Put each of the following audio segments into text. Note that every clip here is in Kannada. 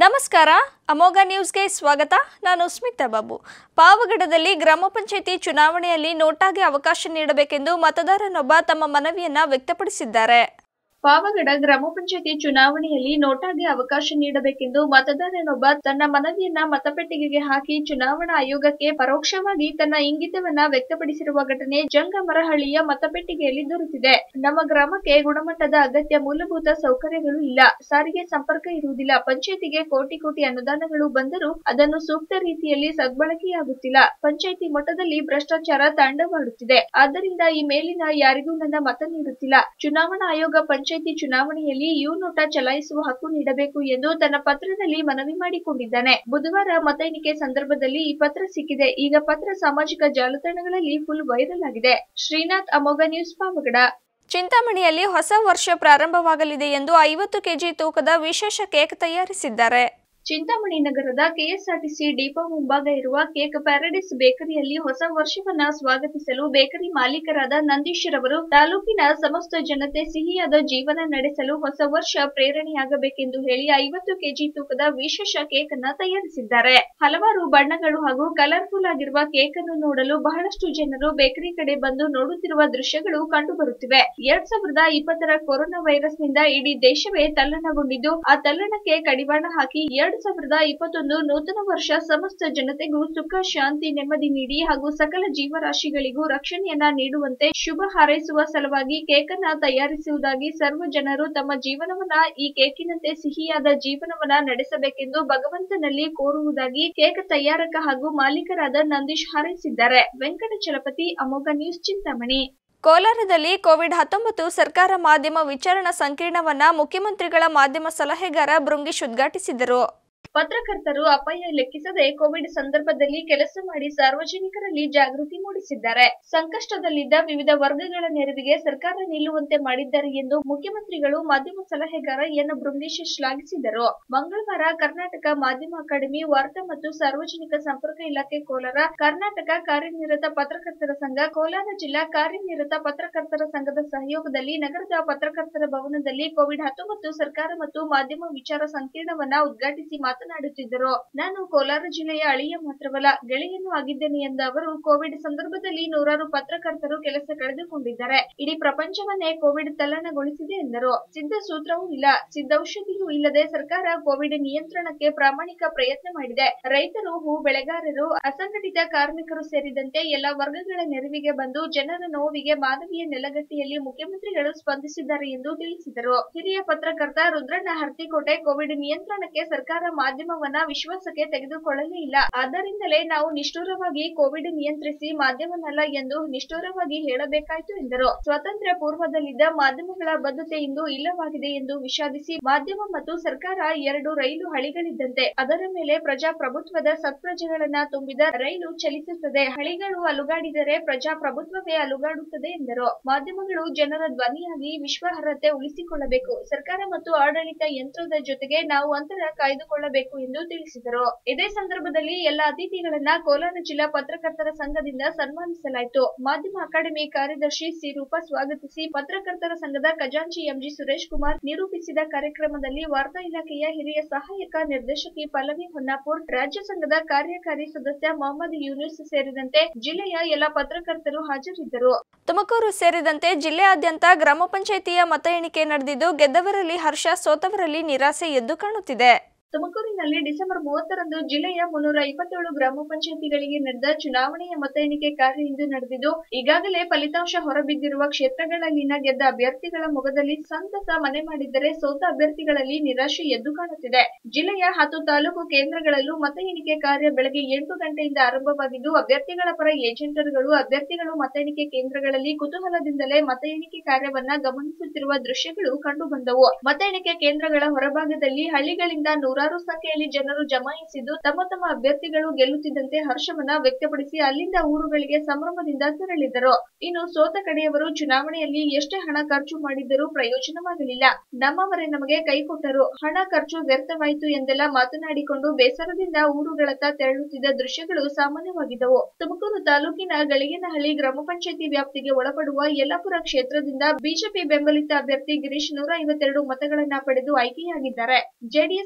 ನಮಸ್ಕಾರ ಅಮೋಘ ನ್ಯೂಸ್ಗೆ ಸ್ವಾಗತ ನಾನು ಸ್ಮಿತಾ ಬಾಬು ಪಾವಗಡದಲ್ಲಿ ಗ್ರಾಮ ಪಂಚಾಯಿತಿ ಚುನಾವಣೆಯಲ್ಲಿ ನೋಟಾಗೆ ಅವಕಾಶ ನೀಡಬೇಕೆಂದು ಮತದಾರನೊಬ್ಬ ತಮ್ಮ ಮನವಿಯನ್ನ ವ್ಯಕ್ತಪಡಿಸಿದ್ದಾರೆ ಪಾವಗಡ ಗ್ರಾಮ ಪಂಚಾಯಿತಿ ಚುನಾವಣೆಯಲ್ಲಿ ನೋಟಾಗೆ ಅವಕಾಶ ನೀಡಬೇಕೆಂದು ಮತದಾರನೊಬ್ಬ ತನ್ನ ಮನವಿಯನ್ನ ಮತಪೆಟ್ಟಿಗೆಗೆ ಹಾಕಿ ಚುನಾವಣಾ ಆಯೋಗಕ್ಕೆ ಪರೋಕ್ಷವಾಗಿ ತನ್ನ ಇಂಗಿತವನ್ನ ವ್ಯಕ್ತಪಡಿಸಿರುವ ಘಟನೆ ಜಂಗಮರಹಳ್ಳಿಯ ಮತಪೆಟ್ಟಿಗೆಯಲ್ಲಿ ದೊರೆತಿದೆ ನಮ್ಮ ಗ್ರಾಮಕ್ಕೆ ಗುಣಮಟ್ಟದ ಅಗತ್ಯ ಮೂಲಭೂತ ಸೌಕರ್ಯಗಳು ಇಲ್ಲ ಸಾರಿಗೆ ಸಂಪರ್ಕ ಇರುವುದಿಲ್ಲ ಪಂಚಾಯಿತಿಗೆ ಕೋಟಿ ಕೋಟಿ ಅನುದಾನಗಳು ಬಂದರೂ ಅದನ್ನು ಸೂಕ್ತ ರೀತಿಯಲ್ಲಿ ಸದ್ಬಳಕೆಯಾಗುತ್ತಿಲ್ಲ ಪಂಚಾಯಿತಿ ಮಟ್ಟದಲ್ಲಿ ಭ್ರಷ್ಟಾಚಾರ ತಾಂಡವಾಡುತ್ತಿದೆ ಆದ್ದರಿಂದ ಈ ಮೇಲಿನ ಯಾರಿಗೂ ನನ್ನ ಮತ ನೀಡುತ್ತಿಲ್ಲ ಚುನಾವಣಾ ಆಯೋಗ ಪಂಚಾಯಿತಿ ಚುನಾವಣೆಯಲ್ಲಿ ಯು ನೋಟ ಚಲಾಯಿಸುವ ಹಕ್ಕು ನೀಡಬೇಕು ಎಂದು ತನ್ನ ಪತ್ರದಲ್ಲಿ ಮನವಿ ಮಾಡಿಕೊಂಡಿದ್ದಾನೆ ಬುಧವಾರ ಮತ ಎಣಿಕೆ ಸಂದರ್ಭದಲ್ಲಿ ಈ ಪತ್ರ ಸಿಕ್ಕಿದೆ ಈಗ ಪತ್ರ ಸಾಮಾಜಿಕ ಜಾಲತಾಣಗಳಲ್ಲಿ ಫುಲ್ ವೈರಲ್ ಆಗಿದೆ ಶ್ರೀನಾಥ್ ಅಮೋಘ ನ್ಯೂಸ್ ಪಾವಗಡ ಚಿಂತಾಮಣಿಯಲ್ಲಿ ಹೊಸ ವರ್ಷ ಪ್ರಾರಂಭವಾಗಲಿದೆ ಎಂದು ಐವತ್ತು ಕೆಜಿ ತೂಕದ ವಿಶೇಷ ಕೇಕ್ ತಯಾರಿಸಿದ್ದಾರೆ ಚಿಂತಾಮಣಿ ನಗರದ ಕೆಎಸ್ಆರ್ಟಿಸಿ ಡಿಪೋ ಮುಂಭಾಗ ಇರುವ ಕೇಕ್ ಪ್ಯಾರಡೈಸ್ ಬೇಕರಿಯಲ್ಲಿ ಹೊಸ ವರ್ಷವನ್ನ ಸ್ವಾಗತಿಸಲು ಬೇಕರಿ ಮಾಲೀಕರಾದ ನಂದೀಶ್ ರವರು ತಾಲೂಕಿನ ಸಮಸ್ತ ಜನತೆ ಸಿಹಿಯಾದ ಜೀವನ ನಡೆಸಲು ಹೊಸ ವರ್ಷ ಪ್ರೇರಣೆಯಾಗಬೇಕೆಂದು ಹೇಳಿ ಐವತ್ತು ಕೆಜಿ ತೂಕದ ವಿಶೇಷ ಕೇಕ್ ಅನ್ನ ತಯಾರಿಸಿದ್ದಾರೆ ಹಲವಾರು ಬಣ್ಣಗಳು ಹಾಗೂ ಕಲರ್ಫುಲ್ ಆಗಿರುವ ಕೇಕ್ ಅನ್ನು ನೋಡಲು ಬಹಳಷ್ಟು ಜನರು ಬೇಕರಿ ಕಡೆ ಬಂದು ನೋಡುತ್ತಿರುವ ದೃಶ್ಯಗಳು ಕಂಡು ಬರುತ್ತಿವೆ ಎರಡ್ ಸಾವಿರದ ಇಪ್ಪತ್ತರ ಕೊರೋನಾ ವೈರಸ್ ನಿಂದ ಇಡೀ ದೇಶವೇ ತಲ್ಲಣಗೊಂಡಿದ್ದು ಆ ತಲ್ಲಣಕ್ಕೆ ಕಡಿವಾಣ ಹಾಕಿ ಎರಡ್ ಸಾವಿರದ ಇಪ್ಪತ್ತೊಂದು ನೂತನ ವರ್ಷ ಸಮಸ್ತ ಜನತೆಗೂ ಸುಖ ಶಾಂತಿ ನೆಮ್ಮದಿ ನೀಡಿ ಹಾಗೂ ಸಕಲ ಜೀವರಾಶಿಗಳಿಗೂ ರಕ್ಷಣೆಯನ್ನ ನೀಡುವಂತೆ ಶುಭ ಹಾರೈಸುವ ಸಲುವಾಗಿ ಕೇಕ್ ಅನ್ನ ತಯಾರಿಸುವುದಾಗಿ ಸರ್ವ ಜನರು ತಮ್ಮ ಜೀವನವನ್ನ ಈ ಕೇಕಿನಂತೆ ಸಿಹಿಯಾದ ಜೀವನವನ್ನ ನಡೆಸಬೇಕೆಂದು ಭಗವಂತನಲ್ಲಿ ಕೋರುವುದಾಗಿ ಕೇಕ್ ತಯಾರಕ ಹಾಗೂ ಮಾಲೀಕರಾದ ನಂದೀಶ್ ಹಾರೈಸಿದ್ದಾರೆ ವೆಂಕಟಚಲಪತಿ ಅಮೋಘ ನ್ಯೂಸ್ ಚಿಂತಾಮಣಿ ಕೋಲಾರದಲ್ಲಿ ಕೋವಿಡ್ ಹತ್ತೊಂಬತ್ತು ಸರ್ಕಾರ ಮಾಧ್ಯಮ ವಿಚಾರಣಾ ಸಂಕೀರ್ಣವನ್ನ ಮುಖ್ಯಮಂತ್ರಿಗಳ ಮಾಧ್ಯಮ ಸಲಹೆಗಾರ ಬೃಂಗೇಶ್ ಉದ್ಘಾಟಿಸಿದರು ಪತ್ರಕರ್ತರು ಅಪಾಯ ಲೆಕ್ಕಿಸದೆ ಕೋವಿಡ್ ಸಂದರ್ಭದಲ್ಲಿ ಕೆಲಸ ಮಾಡಿ ಸಾರ್ವಜನಿಕರಲ್ಲಿ ಜಾಗೃತಿ ಮೂಡಿಸಿದ್ದಾರೆ ಸಂಕಷ್ಟದಲ್ಲಿದ್ದ ವಿವಿಧ ವರ್ಗಗಳ ನೆರವಿಗೆ ಸರ್ಕಾರ ನಿಲ್ಲುವಂತೆ ಮಾಡಿದ್ದಾರೆ ಎಂದು ಮುಖ್ಯಮಂತ್ರಿಗಳು ಮಾಧ್ಯಮ ಸಲಹೆಗಾರ ಎನ್ ಬೃಂಗೇಶ್ ಶ್ಲಾಘಿಸಿದರು ಮಂಗಳವಾರ ಕರ್ನಾಟಕ ಮಾಧ್ಯಮ ಅಕಾಡೆಮಿ ವಾರ್ತಾ ಮತ್ತು ಸಾರ್ವಜನಿಕ ಸಂಪರ್ಕ ಇಲಾಖೆ ಕೋಲಾರ ಕರ್ನಾಟಕ ಕಾರ್ಯನಿರತ ಪತ್ರಕರ್ತರ ಸಂಘ ಕೋಲಾರ ಜಿಲ್ಲಾ ಕಾರ್ಯನಿರತ ಪತ್ರಕರ್ತರ ಸಂಘದ ಸಹಯೋಗದಲ್ಲಿ ನಗರದ ಪತ್ರಕರ್ತರ ಭವನದಲ್ಲಿ ಕೋವಿಡ್ ಹತ್ತೊಂಬತ್ತು ಸರ್ಕಾರ ಮತ್ತು ಮಾಧ್ಯಮ ವಿಚಾರ ಸಂಕೀರ್ಣವನ್ನ ಉದ್ಘಾಟಿಸಿ ಮಾತನಾಡುತ್ತಿದ್ದರು ನಾನು ಕೋಲಾರ ಜಿಲ್ಲೆಯ ಅಳಿಯ ಮಾತ್ರವಲ್ಲ ಗೆಳೆಯನು ಆಗಿದ್ದೇನೆ ಎಂದ ಅವರು ಕೋವಿಡ್ ಸಂದರ್ಭದಲ್ಲಿ ನೂರಾರು ಪತ್ರಕರ್ತರು ಕೆಲಸ ಕಳೆದುಕೊಂಡಿದ್ದಾರೆ ಇಡೀ ಪ್ರಪಂಚವನ್ನೇ ಕೋವಿಡ್ ತಲ್ಲಣಗೊಳಿಸಿದೆ ಎಂದರು ಸಿದ್ಧ ಸೂತ್ರವೂ ಇಲ್ಲ ಸಿದ್ಧೌಷಧಿಯೂ ಇಲ್ಲದೆ ಸರ್ಕಾರ ಕೋವಿಡ್ ನಿಯಂತ್ರಣಕ್ಕೆ ಪ್ರಾಮಾಣಿಕ ಪ್ರಯತ್ನ ಮಾಡಿದೆ ರೈತರು ಹೂ ಬೆಳೆಗಾರರು ಅಸಂಘಟಿತ ಕಾರ್ಮಿಕರು ಸೇರಿದಂತೆ ಎಲ್ಲ ವರ್ಗಗಳ ನೆರವಿಗೆ ಬಂದು ಜನರ ನೋವಿಗೆ ಮಾನವೀಯ ನೆಲಗಟ್ಟಿಯಲ್ಲಿ ಮುಖ್ಯಮಂತ್ರಿಗಳು ಸ್ಪಂದಿಸಿದ್ದಾರೆ ಎಂದು ತಿಳಿಸಿದರು ಹಿರಿಯ ಪತ್ರಕರ್ತ ರುದ್ರಣ್ಣ ಹರ್ತಿಕೋಟೆ ಕೋವಿಡ್ ನಿಯಂತ್ರಣಕ್ಕೆ ಸರ್ಕಾರ ಮಾಧ್ಯಮವನ್ನ ವಿಶ್ವಾಸಕ್ಕೆ ತೆಗೆದುಕೊಳ್ಳಲೇ ಇಲ್ಲ ಆದ್ದರಿಂದಲೇ ನಾವು ನಿಷ್ಠುರವಾಗಿ ಕೋವಿಡ್ ನಿಯಂತ್ರಿಸಿ ಮಾಧ್ಯಮನಲ್ಲ ಎಂದು ನಿಷ್ಠುರವಾಗಿ ಹೇಳಬೇಕಾಯಿತು ಎಂದರು ಸ್ವಾತಂತ್ರ್ಯ ಪೂರ್ವದಲ್ಲಿದ್ದ ಮಾಧ್ಯಮಗಳ ಬದ್ಧತೆ ಇಂದು ಇಲ್ಲವಾಗಿದೆ ಎಂದು ವಿಷಾದಿಸಿ ಮಾಧ್ಯಮ ಮತ್ತು ಸರ್ಕಾರ ಎರಡು ರೈಲು ಹಳಿಗಳಿದ್ದಂತೆ ಅದರ ಮೇಲೆ ಪ್ರಜಾಪ್ರಭುತ್ವದ ಸತ್ಪ್ರಜೆಗಳನ್ನ ತುಂಬಿದ ರೈಲು ಚಲಿಸುತ್ತದೆ ಹಳಿಗಳು ಅಲುಗಾಡಿದರೆ ಪ್ರಜಾಪ್ರಭುತ್ವವೇ ಅಲುಗಾಡುತ್ತದೆ ಎಂದರು ಮಾಧ್ಯಮಗಳು ಜನರ ಧ್ವನಿಯಾಗಿ ವಿಶ್ವಾರ್ಹತೆ ಉಳಿಸಿಕೊಳ್ಳಬೇಕು ಸರ್ಕಾರ ಮತ್ತು ಆಡಳಿತ ಯಂತ್ರದ ಜೊತೆಗೆ ನಾವು ಅಂತರ ಕಾಯ್ದುಕೊಳ್ಳಬೇಕು ಎಂದು ತಿಳಿಸಿದರು ಇದೇ ಸಂದರ್ಭದಲ್ಲಿ ಎಲ್ಲ ಅತಿಥಿಗಳನ್ನ ಕೋಲಾರ ಜಿಲ್ಲಾ ಪತ್ರಕರ್ತರ ಸಂಘದಿಂದ ಸನ್ಮಾನಿಸಲಾಯಿತು ಮಾಧ್ಯಮ ಅಕಾಡೆಮಿ ಕಾರ್ಯದರ್ಶಿ ಸಿ ರೂಪಾ ಸ್ವಾಗತಿಸಿ ಪತ್ರಕರ್ತರ ಸಂಘದ ಖಜಾಂಚಿ ಎಂಜಿ ಸುರೇಶ್ ಕುಮಾರ್ ನಿರೂಪಿಸಿದ ಕಾರ್ಯಕ್ರಮದಲ್ಲಿ ವಾರ್ತಾ ಇಲಾಖೆಯ ಹಿರಿಯ ಸಹಾಯಕ ನಿರ್ದೇಶಕಿ ಪಲ್ಲವಿ ಹೊನ್ನಾಪುರ್ ರಾಜ್ಯ ಸಂಘದ ಕಾರ್ಯಕಾರಿ ಸದಸ್ಯ ಮೊಹಮ್ಮದ್ ಯೂನುಸ್ ಸೇರಿದಂತೆ ಜಿಲ್ಲೆಯ ಎಲ್ಲ ಪತ್ರಕರ್ತರು ಹಾಜರಿದ್ದರು ತುಮಕೂರು ಸೇರಿದಂತೆ ಜಿಲ್ಲೆಯಾದ್ಯಂತ ಗ್ರಾಮ ಪಂಚಾಯಿತಿಯ ಮತ ಎಣಿಕೆ ನಡೆದಿದ್ದು ಗೆದ್ದವರಲ್ಲಿ ಹರ್ಷ ಸೋತವರಲ್ಲಿ ನಿರಾಸೆ ಎದ್ದು ಕಾಣುತ್ತಿದೆ ತುಮಕೂರಿನಲ್ಲಿ ಡಿಸೆಂಬರ್ ಮೂವತ್ತರಂದು ಜಿಲ್ಲೆಯ ಮುನ್ನೂರ ಇಪ್ಪತ್ತೇಳು ಗ್ರಾಮ ಪಂಚಾಯಿತಿಗಳಿಗೆ ನಡೆದ ಚುನಾವಣೆಯ ಮತ ಎಣಿಕೆ ಕಾರ್ಯ ಇಂದು ನಡೆದಿದ್ದು ಈಗಾಗಲೇ ಫಲಿತಾಂಶ ಹೊರಬಿದ್ದಿರುವ ಕ್ಷೇತ್ರಗಳಲ್ಲಿನ ಗೆದ್ದ ಅಭ್ಯರ್ಥಿಗಳ ಮೊಗದಲ್ಲಿ ಸಂತಸ ಮನೆ ಮಾಡಿದ್ದರೆ ಸೋತ ಅಭ್ಯರ್ಥಿಗಳಲ್ಲಿ ನಿರಾಶೆ ಎದ್ದು ಕಾಣುತ್ತಿದೆ ಜಿಲ್ಲೆಯ ಹತ್ತು ತಾಲೂಕು ಕೇಂದ್ರಗಳಲ್ಲೂ ಮತ ಎಣಿಕೆ ಕಾರ್ಯ ಬೆಳಗ್ಗೆ ಎಂಟು ಗಂಟೆಯಿಂದ ಆರಂಭವಾಗಿದ್ದು ಅಭ್ಯರ್ಥಿಗಳ ಪರ ಏಜೆಂಟರುಗಳು ಅಭ್ಯರ್ಥಿಗಳು ಮತ ಎಣಿಕೆ ಕೇಂದ್ರಗಳಲ್ಲಿ ಕುತೂಹಲದಿಂದಲೇ ಮತ ಎಣಿಕೆ ಕಾರ್ಯವನ್ನ ಗಮನಿಸುತ್ತಿರುವ ದೃಶ್ಯಗಳು ಕಂಡು ಬಂದವು ಮತ ಎಣಿಕೆ ಕೇಂದ್ರಗಳ ಹೊರಭಾಗದಲ್ಲಿ ಹಳ್ಳಿಗಳಿಂದ ನೂರಾರು ಸಂಖ್ಯೆಯಲ್ಲಿ ಜನರು ಜಮಾಯಿಸಿದ್ದು ತಮ್ಮ ತಮ್ಮ ಅಭ್ಯರ್ಥಿಗಳು ಗೆಲ್ಲುತ್ತಿದ್ದಂತೆ ಹರ್ಷವನ್ನ ವ್ಯಕ್ತಪಡಿಸಿ ಅಲ್ಲಿಂದ ಊರುಗಳಿಗೆ ಸಂಭ್ರಮದಿಂದ ತೆರಳಿದರು ಇನ್ನು ಸೋತ ಕಡೆಯವರು ಚುನಾವಣೆಯಲ್ಲಿ ಎಷ್ಟೇ ಹಣ ಖರ್ಚು ಮಾಡಿದ್ದರೂ ಪ್ರಯೋಜನವಾಗಲಿಲ್ಲ ನಮ್ಮವರೇ ನಮಗೆ ಕೈ ಕೊಟ್ಟರು ಹಣ ಖರ್ಚು ವ್ಯರ್ಥವಾಯಿತು ಎಂದೆಲ್ಲ ಮಾತನಾಡಿಕೊಂಡು ಬೇಸರದಿಂದ ಊರುಗಳತ್ತ ತೆರಳುತ್ತಿದ್ದ ದೃಶ್ಯಗಳು ಸಾಮಾನ್ಯವಾಗಿದ್ದವು ತುಮಕೂರು ತಾಲೂಕಿನ ಗಳಿಗೇನಹಳ್ಳಿ ಗ್ರಾಮ ಪಂಚಾಯಿತಿ ವ್ಯಾಪ್ತಿಗೆ ಒಳಪಡುವ ಯಲ್ಲಾಪುರ ಕ್ಷೇತ್ರದಿಂದ ಬಿಜೆಪಿ ಬೆಂಬಲಿತ ಅಭ್ಯರ್ಥಿ ಗಿರೀಶ್ ನೂರ ಐವತ್ತೆರಡು ಮತಗಳನ್ನ ಪಡೆದು ಆಯ್ಕೆಯಾಗಿದ್ದಾರೆ ಜೆಡಿಎಸ್ ಬೆಂಬಲಿತ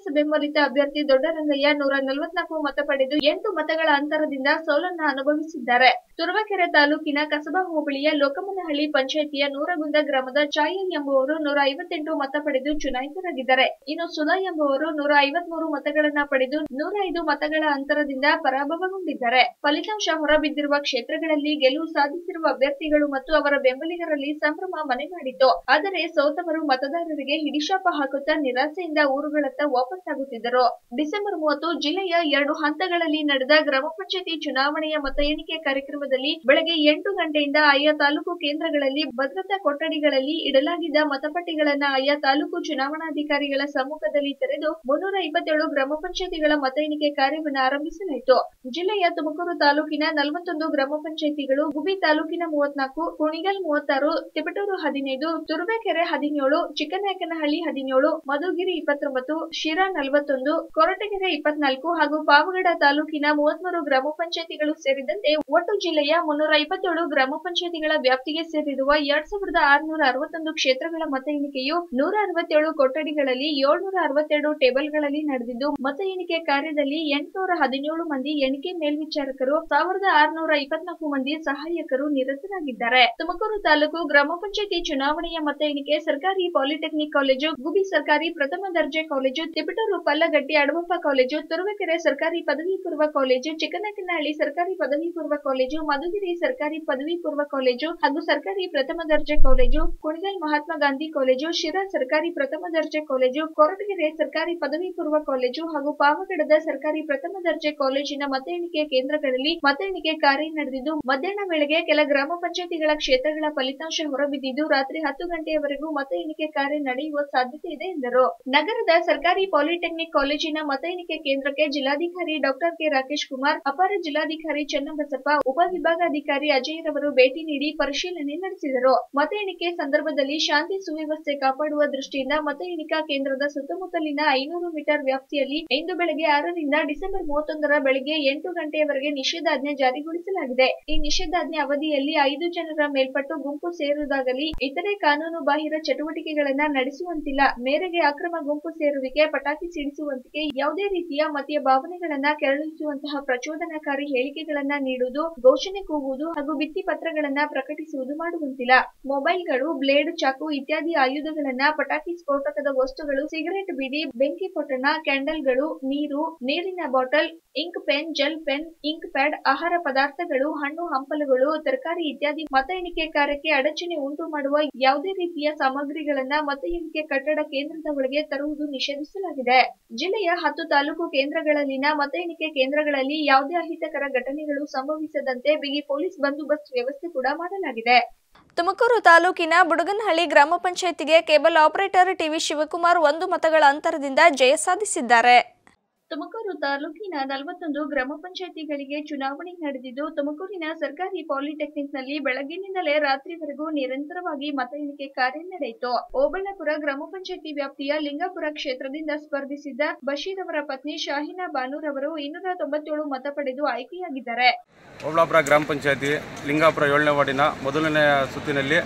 ಆಡಳಿತ ಅಭ್ಯರ್ಥಿ ದೊಡ್ಡರಂಗಯ್ಯ ನೂರ ನಲವತ್ನಾಲ್ಕು ಮತ ಪಡೆದು ಎಂಟು ಮತಗಳ ಅಂತರದಿಂದ ಸೋಲನ್ನ ಅನುಭವಿಸಿದ್ದಾರೆ ತುರುವೇಕೆರೆ ತಾಲೂಕಿನ ಕಸಬಾ ಹೋಬಳಿಯ ಲೋಕಮನಹಳ್ಳಿ ಪಂಚಾಯಿತಿಯ ನೂರಗುಂದ ಗ್ರಾಮದ ಚಾಯ ಎಂಬುವರು ನೂರ ಐವತ್ತೆಂಟು ಮತ ಪಡೆದು ಚುನಾಯಿತರಾಗಿದ್ದಾರೆ ಇನ್ನು ಸುಧಾ ಎಂಬುವರು ನೂರ ಐವತ್ಮೂರು ಮತಗಳನ್ನ ಪಡೆದು ನೂರ ಐದು ಮತಗಳ ಅಂತರದಿಂದ ಪರಾಭವಗೊಂಡಿದ್ದಾರೆ ಫಲಿತಾಂಶ ಹೊರಬಿದ್ದಿರುವ ಕ್ಷೇತ್ರಗಳಲ್ಲಿ ಗೆಲುವು ಸಾಧಿಸಿರುವ ಅಭ್ಯರ್ಥಿಗಳು ಮತ್ತು ಅವರ ಬೆಂಬಲಿಗರಲ್ಲಿ ಸಂಭ್ರಮ ಮನೆ ಮಾಡಿತ್ತು ಆದರೆ ಸೋತವರು ಮತದಾರರಿಗೆ ಹಿಡಿಶಾಪ ಹಾಕುತ್ತಾ ನಿರಾಸೆಯಿಂದ ಊರುಗಳತ್ತ ವಾಪಸ್ಸಾಗುತ್ತಿದ್ದರು ಡಿಸೆಂಬರ್ ಮೂವತ್ತು ಜಿಲ್ಲೆಯ ಎರಡು ಹಂತಗಳಲ್ಲಿ ನಡೆದ ಗ್ರಾಮ ಪಂಚಾಯತಿ ಚುನಾವಣೆಯ ಮತ ಎಣಿಕೆ ಕಾರ್ಯಕ್ರಮದಲ್ಲಿ ಬೆಳಗ್ಗೆ ಎಂಟು ಗಂಟೆಯಿಂದ ಆಯಾ ತಾಲೂಕು ಕೇಂದ್ರಗಳಲ್ಲಿ ಭದ್ರತಾ ಕೊಠಡಿಗಳಲ್ಲಿ ಇಡಲಾಗಿದ್ದ ಮತಪಟ್ಟಿಗಳನ್ನ ಆಯಾ ತಾಲೂಕು ಚುನಾವಣಾಧಿಕಾರಿಗಳ ಸಮ್ಮುಖದಲ್ಲಿ ತೆರೆದು ಮುನ್ನೂರ ಇಪ್ಪತ್ತೇಳು ಗ್ರಾಮ ಪಂಚಾಯತಿಗಳ ಮತ ಎಣಿಕೆ ಕಾರ್ಯವನ್ನು ಆರಂಭಿಸಲಾಯಿತು ಜಿಲ್ಲೆಯ ತುಮಕೂರು ತಾಲೂಕಿನ ನಲವತ್ತೊಂದು ಗ್ರಾಮ ಪಂಚಾಯತಿಗಳು ಗುಬಿ ತಾಲೂಕಿನ ಮೂವತ್ನಾಲ್ಕು ಕುಣಿಗಲ್ ಮೂವತ್ತಾರು ತಿಪಟೂರು ಹದಿನೈದು ತುರುವೇಕೆರೆ ಹದಿನೇಳು ಚಿಕ್ಕನಾಯಕನಹಳ್ಳಿ ಹದಿನೇಳು ಮಧುಗಿರಿ ಇಪ್ಪತ್ತೊಂಬತ್ತು ಶಿರಾ ನಲವತ್ತೊಂದು ಕೊರಟಗೆರೆ ಇಪ್ಪತ್ನಾಲ್ಕು ಹಾಗೂ ಪಾವಗಡ ತಾಲೂಕಿನ ಮೂವತ್ಮೂರು ಗ್ರಾಮ ಪಂಚಾಯತಿಗಳು ಸೇರಿದಂತೆ ಒಟ್ಟು ಜಿಲ್ಲೆಯ ಮುನ್ನೂರ ಇಪ್ಪತ್ತೇಳು ಗ್ರಾಮ ಪಂಚಾಯತಿಗಳ ವ್ಯಾಪ್ತಿಗೆ ಸೇರಿರುವ ಎರಡ್ ಸಾವಿರದ ಆರುನೂರ ಅರವತ್ತೊಂದು ಕ್ಷೇತ್ರಗಳ ಮತ ಎಣಿಕೆಯು ನೂರ ಅರವತ್ತೇಳು ಕೊಠಡಿಗಳಲ್ಲಿ ಏಳ್ನೂರ ಅರವತ್ತೆರಡು ಟೇಬಲ್ಗಳಲ್ಲಿ ನಡೆದಿದ್ದು ಮತ ಎಣಿಕೆ ಕಾರ್ಯದಲ್ಲಿ ಎಂಟುನೂರ ಹದಿನೇಳು ಮಂದಿ ಎಣಿಕೆ ಮೇಲ್ವಿಚಾರಕರು ಸಾವಿರದ ಆರುನೂರ ಇಪ್ಪತ್ನಾಲ್ಕು ಮಂದಿ ಸಹಾಯಕರು ನಿರತರಾಗಿದ್ದಾರೆ ತುಮಕೂರು ತಾಲೂಕು ಗ್ರಾಮ ಪಂಚಾಯತಿ ಚುನಾವಣೆಯ ಮತ ಎಣಿಕೆ ಸರ್ಕಾರಿ ಪಾಲಿಟೆಕ್ನಿಕ್ ಕಾಲೇಜು ಗುಬಿ ಸರ್ಕಾರಿ ಪ್ರಥಮ ದರ್ಜೆ ಕಾಲೇಜು ತಿಪಟೂರು ಪಲ್ಲಗಟ್ಟಿ ಅಡವಪ್ಪ ಕಾಲೇಜು ತುರುವೇಕೆರೆ ಸರ್ಕಾರಿ ಪದವಿ ಪೂರ್ವ ಕಾಲೇಜು ಚಿಕ್ಕನಕನಹಳ್ಳಿ ಸರ್ಕಾರಿ ಪದವಿ ಪೂರ್ವ ಕಾಲೇಜು ಮಧುಗಿರಿ ಸರ್ಕಾರಿ ಪದವಿ ಪೂರ್ವ ಕಾಲೇಜು ಹಾಗೂ ಸರ್ಕಾರಿ ಪ್ರಥಮ ದರ್ಜೆ ಕಾಲೇಜು ಕುಣಿಗಲ್ ಮಹಾತ್ಮ ಗಾಂಧಿ ಕಾಲೇಜು ಶಿರಾ ಸರ್ಕಾರಿ ಪ್ರಥಮ ದರ್ಜೆ ಕಾಲೇಜು ಕೊರಟಗೆರೆ ಸರ್ಕಾರಿ ಪದವಿ ಪೂರ್ವ ಕಾಲೇಜು ಹಾಗೂ ಪಾವಗಡದ ಸರ್ಕಾರಿ ಪ್ರಥಮ ದರ್ಜೆ ಕಾಲೇಜಿನ ಮತ ಎಣಿಕೆ ಕೇಂದ್ರಗಳಲ್ಲಿ ಮತ ಎಣಿಕೆ ಕಾರ್ಯ ನಡೆದಿದ್ದು ಮಧ್ಯಾಹ್ನ ವೇಳೆಗೆ ಕೆಲ ಗ್ರಾಮ ಪಂಚಾಯತಿಗಳ ಕ್ಷೇತ್ರಗಳ ಫಲಿತಾಂಶ ಹೊರಬಿದ್ದಿದ್ದು ರಾತ್ರಿ ಹತ್ತು ಗಂಟೆಯವರೆಗೂ ಮತ ಎಣಿಕೆ ಕಾರ್ಯ ನಡೆಯುವ ಸಾಧ್ಯತೆ ಇದೆ ಎಂದರು ನಗರದ ಸರ್ಕಾರಿ ಪಾಲಿಟೆಕ್ನಿಕ್ ಕಾಲೇಜಿನ ಮತ ಎಣಿಕೆ ಕೇಂದ್ರಕ್ಕೆ ಜಿಲ್ಲಾಧಿಕಾರಿ ಡಾಕ್ಟರ್ ಕೆ ರಾಕೇಶ್ ಕುಮಾರ್ ಅಪರ ಜಿಲ್ಲಾಧಿಕಾರಿ ಚನ್ನಬಸಪ್ಪ ಉಪವಿಭಾಗಾಧಿಕಾರಿ ಅಜಯ್ ರವರು ಭೇಟಿ ನೀಡಿ ಪರಿಶೀಲನೆ ನಡೆಸಿದರು ಮತ ಎಣಿಕೆ ಸಂದರ್ಭದಲ್ಲಿ ಶಾಂತಿ ಸುವ್ಯವಸ್ಥೆ ಕಾಪಾಡುವ ದೃಷ್ಟಿಯಿಂದ ಮತ ಎಣಿಕಾ ಕೇಂದ್ರದ ಸುತ್ತಮುತ್ತಲಿನ ಐನೂರು ಮೀಟರ್ ವ್ಯಾಪ್ತಿಯಲ್ಲಿ ಇಂದು ಬೆಳಗ್ಗೆ ಆರರಿಂದ ಡಿಸೆಂಬರ್ ಮೂವತ್ತೊಂದರ ಬೆಳಗ್ಗೆ ಎಂಟು ಗಂಟೆಯವರೆಗೆ ನಿಷೇಧಾಜ್ಞೆ ಜಾರಿಗೊಳಿಸಲಾಗಿದೆ ಈ ನಿಷೇಧಾಜ್ಞೆ ಅವಧಿಯಲ್ಲಿ ಐದು ಜನರ ಮೇಲ್ಪಟ್ಟು ಗುಂಪು ಸೇರುವುದಾಗಲಿ ಇತರೆ ಕಾನೂನು ಬಾಹಿರ ಚಟುವಟಿಕೆಗಳನ್ನ ನಡೆಸುವಂತಿಲ್ಲ ಮೇರೆಗೆ ಅಕ್ರಮ ಗುಂಪು ಸೇರುವಿಕೆ ಪಟಾಕಿ ಸಿಡಿಸುವಂತಿಕೆ ಯಾವುದೇ ರೀತಿಯ ಮತೀಯ ಭಾವನೆಗಳನ್ನ ಕೆರಳಿಸುವಂತಹ ಪ್ರಚೋದನಕಾರಿ ಹೇಳಿಕೆಗಳನ್ನ ನೀಡುವುದು ಘೋಷಣೆ ಕೂಗುವುದು ಹಾಗೂ ಭಿತ್ತಿ ಪತ್ರಗಳನ್ನ ಪ್ರಕಟಿಸುವುದು ಮಾಡುವಂತಿಲ್ಲ ಮೊಬೈಲ್ಗಳು ಬ್ಲೇಡ್ ಚಾಕು ಇತ್ಯಾದಿ ಆಯುಧಗಳನ್ನ ಪಟಾಕಿ ಸ್ಫೋಟಕದ ವಸ್ತುಗಳು ಸಿಗರೆಟ್ ಬಿಡಿ ಬೆಂಕಿ ಪೊಟ್ಟಣ ಕ್ಯಾಂಡಲ್ಗಳು ನೀರು ನೀರಿನ bottle ink pen gel pen ink pad ಆಹಾರ ಪದಾರ್ಥಗಳು ಹಣ್ಣು ಹಂಪಲುಗಳು ತರಕಾರಿ ಇತ್ಯಾದಿ ಮತ ಎಣಿಕೆ ಕಾರ್ಯಕ್ಕೆ ಅಡಚಣೆ ಉಂಟು ಮಾಡುವ ಯಾವುದೇ ರೀತಿಯ ಸಾಮಗ್ರಿಗಳನ್ನ ಮತ ಎಣಿಕೆ ಕಟ್ಟಡ ಕೇಂದ್ರದ ಒಳಗೆ ತರುವುದು ನಿಷೇಧಿಸಲಾಗಿದೆ ಜಿಲ್ಲೆಯ ಹತ್ತು ತಾಲೂಕು ಕೇಂದ್ರಗಳಲ್ಲಿನ ಮತ ಎಣಿಕೆ ಕೇಂದ್ರಗಳಲ್ಲಿ ಯಾವುದೇ ಅಹಿತಕರ ಘಟನೆಗಳು ಸಂಭವಿಸದಂತೆ ಬಿಗಿ ಪೊಲೀಸ್ ಬಂದೋಬಸ್ತ್ ವ್ಯವಸ್ಥೆ ಕೂಡ ಮಾಡಲಾಗಿದೆ ತುಮಕೂರು ತಾಲೂಕಿನ ಬುಡಗನಹಳ್ಳಿ ಗ್ರಾಮ ಪಂಚಾಯತಿಗೆ ಕೇಬಲ್ ಆಪರೇಟರ್ ಟಿವಿ ಶಿವಕುಮಾರ್ ಒಂದು ಮತಗಳ ಅಂತರದಿಂದ ಜಯ ಸಾಧಿಸಿದ್ದಾರೆ ತುಮಕೂರು ತಾಲೂಕಿನ ನಲವತ್ತೊಂದು ಗ್ರಾಮ ಪಂಚಾಯತಿಗಳಿಗೆ ಚುನಾವಣೆ ನಡೆದಿದ್ದು ತುಮಕೂರಿನ ಸರ್ಕಾರಿ ಪಾಲಿಟೆಕ್ನಿಕ್ನಲ್ಲಿ ಬೆಳಗ್ಗಿನಿಂದಲೇ ರಾತ್ರಿವರೆಗೂ ನಿರಂತರವಾಗಿ ಮತ ಎಣಿಕೆ ಕಾರ್ಯ ನಡೆಯಿತು ಓಬಳ್ಳಾಪುರ ಗ್ರಾಮ ಪಂಚಾಯತಿ ವ್ಯಾಪ್ತಿಯ ಲಿಂಗಾಪುರ ಕ್ಷೇತ್ರದಿಂದ ಸ್ಪರ್ಧಿಸಿದ್ದ ಬಶೀರ್ ಅವರ ಪತ್ನಿ ಶಾಹಿನಾ ಬಾನೂರ್ ಇನ್ನೂರ ತೊಂಬತ್ತೇಳು ಮತ ಪಡೆದು ಆಯ್ಕೆಯಾಗಿದ್ದಾರೆ ಓಬಳಾಪುರ ಗ್ರಾಮ ಪಂಚಾಯತಿ ಲಿಂಗಾಪುರ ಏಳನೇ ವಾರ್ಡಿನ ಮೊದಲನೇ ಸುತ್ತಿನಲ್ಲಿ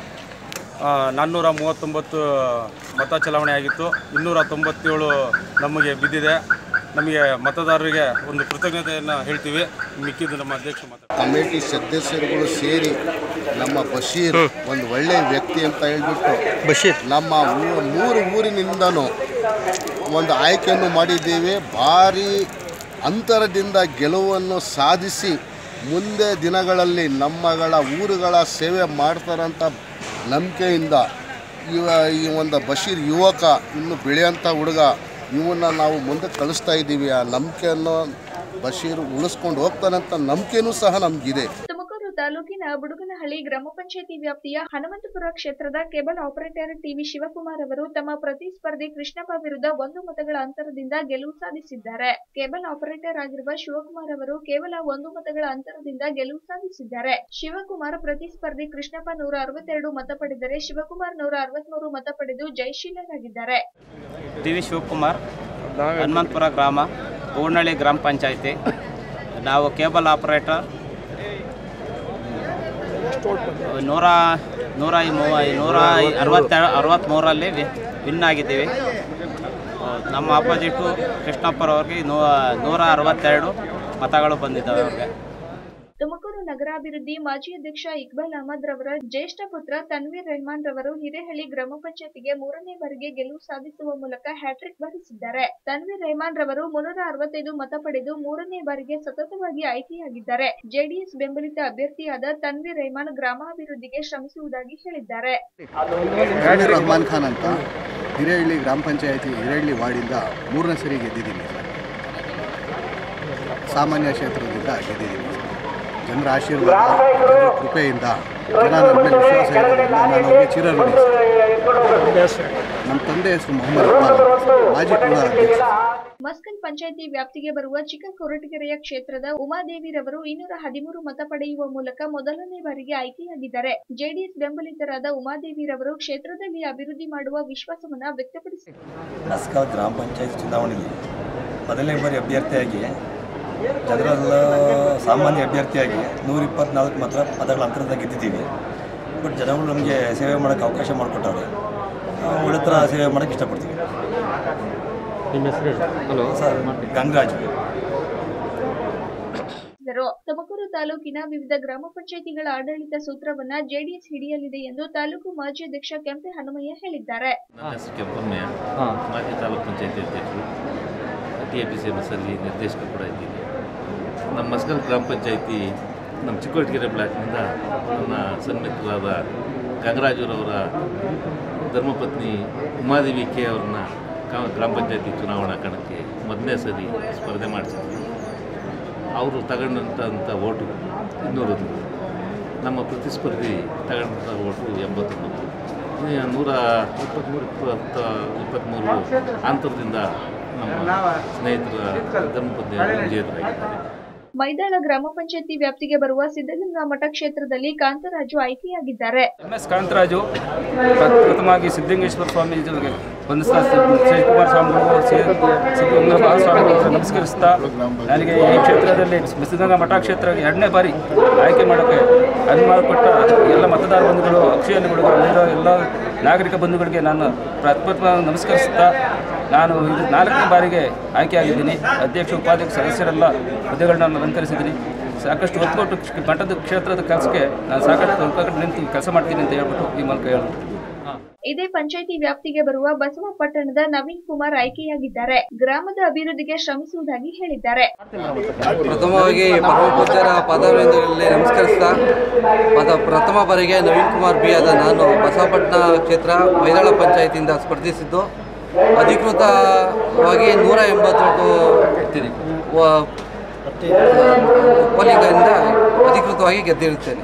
ಆ, ನಾನ್ನೂರ ಮೂವತ್ತೊಂಬತ್ತು ಮತ ಚಲಾವಣೆ ಆಗಿತ್ತು ಇನ್ನೂರ ತೊಂಬತ್ತೇಳು ನಮಗೆ ಬಿದ್ದಿದೆ ನಮಗೆ ಮತದಾರರಿಗೆ ಒಂದು ಕೃತಜ್ಞತೆಯನ್ನು ಹೇಳ್ತೀವಿ ಮಿಕ್ಕಿದ್ದು ನಮ್ಮ ಅಧ್ಯಕ್ಷ ಮಾತಾಡ್ತಾರೆ ಕಮಿಟಿ ಸದಸ್ಯರುಗಳು ಸೇರಿ ನಮ್ಮ ಬಶೀರ್ ಒಂದು ಒಳ್ಳೆಯ ವ್ಯಕ್ತಿ ಅಂತ ಹೇಳ್ಬಿಟ್ಟು ಬಶೀರ್ ನಮ್ಮ ಊ- ಮೂರು ಊರಿನಿಂದನೂ ಒಂದು ಆಯ್ಕೆಯನ್ನು ಮಾಡಿದ್ದೇವೆ ಭಾರಿ ಅಂತರದಿಂದ ಗೆಲುವನ್ನು ಸಾಧಿಸಿ ಮುಂದೆ ದಿನಗಳಲ್ಲಿ ನಮ್ಮಗಳ ಊರುಗಳ ಸೇವೆ ಮಾಡ್ತಾರಂತ ನಂಬಿಕೆಯಿಂದ ಇವ ಈ ಒಂದು ಬಶೀರ್ ಯುವಕ ಇನ್ನು ಬೆಳೆಯೋಂಥ ಹುಡುಗ ಇವನ್ನ ನಾವು ಮುಂದೆ ಕಳಿಸ್ತಾ ಇದ್ದೀವಿ ಆ ನಂಬಿಕೆಯನ್ನು ಬಶೀರ್ ಉಳಿಸ್ಕೊಂಡು ಹೋಗ್ತಾನಂತ ನಂಬಿಕೆನೂ ಸಹ ನಮಗಿದೆ ತುಮಕೂರು ತಾಲೂಕಿನ ಬುಡುಗನಹಳ್ಳಿ ಗ್ರಾಮ ಪಂಚಾಯತಿ ವ್ಯಾಪ್ತಿಯ ಹನುಮಂತಪುರ ಕ್ಷೇತ್ರದ ಕೇಬಲ್ ಆಪರೇಟರ್ ಟಿವಿ ಶಿವಕುಮಾರ್ ಅವರು ತಮ್ಮ ಪ್ರತಿಸ್ಪರ್ಧಿ ಕೃಷ್ಣಪ್ಪ ವಿರುದ್ಧ ಒಂದು ಮತಗಳ ಅಂತರದಿಂದ ಗೆಲುವು ಸಾಧಿಸಿದ್ದಾರೆ ಕೇಬಲ್ ಆಪರೇಟರ್ ಆಗಿರುವ ಶಿವಕುಮಾರ್ ಅವರು ಕೇವಲ ಒಂದು ಮತಗಳ ಅಂತರದಿಂದ ಗೆಲುವು ಸಾಧಿಸಿದ್ದಾರೆ ಶಿವಕುಮಾರ್ ಪ್ರತಿಸ್ಪರ್ಧಿ ಕೃಷ್ಣಪ್ಪ ನೂರ ಅರವತ್ತೆರಡು ಮತ ಪಡೆದರೆ ಶಿವಕುಮಾರ್ ನೂರ ಅರವತ್ಮೂರು ಮತ ಪಡೆದು ಜಯಶೀಲರಾಗಿದ್ದಾರೆ ಟಿ ವಿ ಶಿವಕುಮಾರ್ ಹನುಮಂತಪುರ ಗ್ರಾಮ ಹೂರ್ನಳ್ಳಿ ಗ್ರಾಮ ಪಂಚಾಯತಿ ನಾವು ಕೇಬಲ್ ಆಪರೇಟರ್ ನೂರ ನೂರ ಮೂವ ನೂರ ಅರವತ್ತೆರಡು ಅರವತ್ತ್ಮೂರರಲ್ಲಿ ವಿ- ವಿನ್ ಆಗಿದ್ದೀವಿ ನಮ್ಮ ಆಪೋಸಿಟು ಕೃಷ್ಣಪ್ಪರವ್ರಿಗೆ ನೂ ನೂರ ಅರವತ್ತೆರಡು ಮತಗಳು ಬಂದಿದ್ದಾವೆ ಅವ್ರಿಗೆ ತುಮಕೂರು ನಗರಾಭಿವೃದ್ಧಿ ಮಾಜಿ ಅಧ್ಯಕ್ಷ ಇಕ್ಬಾಲ್ ಅಹಮದ್ ರವರ ಜ್ಯೇಷ್ಠ ಪುತ್ರ ತನ್ವೀರ್ ರೆಹಮಾನ್ ರವರು ಹಿರೇಹಳ್ಳಿ ಗ್ರಾಮ ಪಂಚಾಯತಿಗೆ ಮೂರನೇ ಬಾರಿಗೆ ಗೆಲುವು ಸಾಧಿಸುವ ಮೂಲಕ ಹ್ಯಾಟ್ರಿಕ್ ಬಾರಿಸಿದ್ದಾರೆ ತನ್ವೀರ್ ರೆಹಮಾನ್ ರವರು ಮುನ್ನೂರ ಅರವತ್ತೈದು ಮತ ಪಡೆದು ಮೂರನೇ ಬಾರಿಗೆ ಸತತವಾಗಿ ಆಯ್ಕೆಯಾಗಿದ್ದಾರೆ ಜೆಡಿಎಸ್ ಬೆಂಬಲಿತ ಅಭ್ಯರ್ಥಿಯಾದ ತನ್ವೀರ್ ರೆಹಮಾನ್ ಗ್ರಾಮಾಭಿವೃದ್ಧಿಗೆ ಶ್ರಮಿಸುವುದಾಗಿ ಹೇಳಿದ್ದಾರೆ ತನ್ವೀರ್ ರಹಮಾನ್ ಖಾನ್ ಅಂತ ಹಿರೇಹಳ್ಳಿ ಗ್ರಾಮ ಪಂಚಾಯತಿ ಹಿರೇಹಳ್ಳಿ ವಾರ್ಡಿಂದ ಮೂರನೇ ಸರಿ ಗೆದ್ದಿದ್ದೀನಿ ಸರ್ ಸಾಮಾನ್ಯ ಕ್ಷೇತ್ರದಿಂದ ಗೆದ್ದಿದ್ದೀನಿ ಸರ್ ಜನರ ಆಶೀರ್ವಾದ ಜನರ ಕೃಪೆಯಿಂದ ಜನ ನನ್ನ ಮೇಲೆ ವಿಶ್ವಾಸ ಇರೋದ್ರಿಂದ ನಾನು ಅವರಿಗೆ ಚಿರಋಣಿ ಸರ್ ನಮ್ಮ ತಂದೆ ಹೆಸರು ಮೊಹಮ್ಮದ್ ಇಕ್ಬಾಲ್ ಅಂತ ಸರ್. ಮಾಜಿ ಕೂಡ ಅಧ್ಯಕ್ಷ ಮಸ್ಕಲ್ ಪಂಚಾಯಿತಿ ವ್ಯಾಪ್ತಿಗೆ ಬರುವ ಚಿಕ್ಕ ಕೊರಟಗೆರೆಯ ಕ್ಷೇತ್ರದ ಉಮಾದೇವಿರವರು ಇನ್ನೂರ ಹದಿಮೂರು ಮತ ಪಡೆಯುವ ಮೂಲಕ ಮೊದಲನೇ ಬಾರಿಗೆ ಆಯ್ಕೆಯಾಗಿದ್ದಾರೆ ಜೆಡಿಎಸ್ ಬೆಂಬಲಿತರಾದ ಉಮಾದೇವಿರವರು ಕ್ಷೇತ್ರದಲ್ಲಿ ಅಭಿವೃದ್ಧಿ ಮಾಡುವ ವಿಶ್ವಾಸವನ್ನ ವ್ಯಕ್ತಪಡಿಸಿದರು ಮಸ್ಕಲ್ ಗ್ರಾಮ ಪಂಚಾಯತ್ ಚುನಾವಣೆಯಲ್ಲಿ ಮೊದಲನೇ ಬಾರಿ ಅಭ್ಯರ್ಥಿಯಾಗಿ ಜನರಲ್ ಸಾಮಾನ್ಯ ಅಭ್ಯರ್ಥಿಯಾಗಿ ನೂರ ಇಪ್ಪತ್ನಾಲ್ಕು ಮಾತ್ರ ಮತಗಳ ಅಂತರದಿಂದ ಗೆದ್ದಿದ್ದೀವಿ ಬಟ್ ಜನಗಳು ನಮಗೆ ಸೇವೆ ಮಾಡೋಕ್ಕೆ ಅವಕಾಶ ಮಾಡಿಕೊಟ್ಟವ್ರೆ ಒಳ್ಳೆ ಥರ ಸೇವೆ ಮಾಡೋಕ್ಕೆ ಇಷ್ಟಪಡ್ತೀವಿ ನಿಮ್ಮ ಹೆಸರು ಹಲೋ ಸರ್ ಗಂಗರಾಜ್ ರು. ತುಮಕೂರು ತಾಲೂಕಿನ ವಿವಿಧ ಗ್ರಾಮ ಪಂಚಾಯಿತಿಗಳ ಆಡಳಿತ ಸೂತ್ರವನ್ನ ಜೆಡಿಎಸ್ ಹಿಡಿಯಲಿದೆ ಎಂದು ತಾಲೂಕು ಮಾಜಿ ಅಧ್ಯಕ್ಷ ಕೆಂಪೆ ಹನುಮಯ್ಯ ಹೇಳಿದ್ದಾರೆ ನನ್ನ ಹೆಸರು ಕೆಂಪಮ್ಮಯ್ಯ ಹಾಂ ಮಾಜಿ ತಾಲೂಕು ಪಂಚಾಯತಿ ಅಧ್ಯಕ್ಷರು ಟಿ ಎ ಪಿ ಸಿ ಬಸ್ಸಲ್ಲಿ ನಿರ್ದೇಶಕ ಕೂಡ ಇದ್ದೀನಿ ನಮ್ಮ ಮಸ್ಕಲ್ ಗ್ರಾಮ ಪಂಚಾಯತಿ ನಮ್ಮ ಚಿಕ್ಕೋಟಗೆರೆ ಬ್ಲಾಕ್ನಿಂದ ನನ್ನ ಸನ್ಮಿತ್ರರಾದ ಗಂಗರಾಜುರವರ ಧರ್ಮಪತ್ನಿ ಉಮಾದೇವಿ ಕೆ ಅವ್ರನ್ನ ಕಾ- ಗ್ರಾಮ ಪಂಚಾಯತಿ ಚುನಾವಣಾ ಕಣಕ್ಕೆ ಮೊದಲನೇ ಸರಿ ಸ್ಪರ್ಧೆ ಮಾಡಿಸಿದ್ವಿ ಅವರು ತಗೊಂಡಂಥ ಓಟು ಇನ್ನೂರು ನಮ್ಮ ಪ್ರತಿಸ್ಪರ್ಧಿ ತಗೊಂಡಂಥ ಓಟು ಎಂಬತ್ತೊಂಬತ್ತು ಈ ನೂರ ಇಪ್ಪತ್ತ್ಮೂರು ಇಪ್ಪತ್ತ ಇಪ್ಪತ್ತ್ಮೂರು ಅಂತರದಿಂದ ನಮ್ಮ ಸ್ನೇಹಿತರ ಧರ್ಮಪತ್ನಿ ವಿಜೇತರಾಗಿದ್ದಾರೆ ಮೈದಾಳ ಗ್ರಾಮ ಪಂಚಾಯಿತಿ ವ್ಯಾಪ್ತಿಗೆ ಬರುವ ಸಿದ್ದಗಂಗಾ ಮಠ ಕ್ಷೇತ್ರದಲ್ಲಿ ಕಾಂತರಾಜು ಆಯ್ಕೆಯಾಗಿದ್ದಾರೆ ಎಂ ಎಸ್ ಕಾಂತರಾಜು ಪ್ರ- ಪ್ರಥಮವಾಗಿ ಸಿದ್ಧಲಿಂಗೇಶ್ವರ ಸ್ವಾಮೀಜಿಗಳಿಗೆ ವಂದಿಸ್ತಾ ಶಿವಕುಮಾರ ಸ್ವಾಮಿಗಳು ಸಿದ್ಧಗಂಗಾ ಮಹಾಸ್ವಾಮಿಗಳು ನಮಸ್ಕರಿಸ್ತಾ ನನಗೆ ಈ ಕ್ಷೇತ್ರದಲ್ಲಿ ಸಿದ್ಧಗಂಗಾ ಮಠ ಕ್ಷೇತ್ರ ಎರಡನೇ ಬಾರಿ ಆಯ್ಕೆ ಮಾಡೋಕ್ಕೆ ಅನುಮಾನ ಕೊಟ್ಟ ಎಲ್ಲ ಮತದಾರ ಬಂಧುಗಳು ಅಕ್ಷಯಲಿಗಳು ಅಲ್ಲಿರೋ ಎಲ್ಲ ನಾಗರಿಕ ಬಂಧುಗಳಿಗೆ ನಾನು ಪ್ರಥಮ ನಮಸ್ಕರಿಸ್ತಾ ನಾನು ಇದು ನಾಲ್ಕನೇ ಬಾರಿಗೆ ಆಯ್ಕೆಯಾಗಿದ್ದೀನಿ ಅಧ್ಯಕ್ಷ ಉಪಾಧ್ಯಕ್ಷ ಸದಸ್ಯರೆಲ್ಲ ಹುದ್ದೆಗಳನ್ನ ನಾನು ಅಲಂಕರಿಸಿದ್ದೀನಿ ಸಾಕಷ್ಟು ಒತ್ತು ಕೊಟ್ಟು ಕ್ಷ- ಮಠದ ಕ್ಷೇತ್ರದ ಕೆಲಸಕ್ಕೆ ನಾನು ಸಾಕಷ್ಟು ಒತ್ತು ನಿಂತು ಕೆಲಸ ಮಾಡ್ತೀನಿ ಅಂತ ಹೇಳ್ಬಿಟ್ಟು ಈ ಮೂಲಕ ಹೇಳ್ಬೋದು ಇದೇ ಪಂಚಾಯಿತಿ ವ್ಯಾಪ್ತಿಗೆ ಬರುವ ಬಸವಪಟ್ಟಣದ ನವೀನ್ ಕುಮಾರ್ ಆಯ್ಕೆಯಾಗಿದ್ದಾರೆ ಗ್ರಾಮದ ಅಭಿವೃದ್ಧಿಗೆ ಶ್ರಮಿಸುವುದಾಗಿ ಹೇಳಿದ್ದಾರೆ ಪ್ರಥಮವಾಗಿ ಪರಮ ಪೂಜ್ಯರ ಪಾದಾರವಿಂದಗಳಲ್ಲಿ ನಮಸ್ಕರಿಸ್ತಾ ಪದ ಪ್ರಥಮ ಬಾರಿಗೆ ನವೀನ್ ಕುಮಾರ್ ಬಿ ಆದ ನಾನು ಬಸವಪಟ್ಟಣ ಕ್ಷೇತ್ರ ಮೈದಾಳ ಪಂಚಾಯತಿಯಿಂದ ಸ್ಪರ್ಧಿಸಿದ್ದು ಅಧಿಕೃತವಾಗಿ ನೂರ ಎಂಬತ್ತೊಂದು ವ- ಒಪ್ಪಲಿಂಗದಿಂದ ಅಧಿಕೃತವಾಗಿ ಗೆದ್ದಿರುತ್ತೇನೆ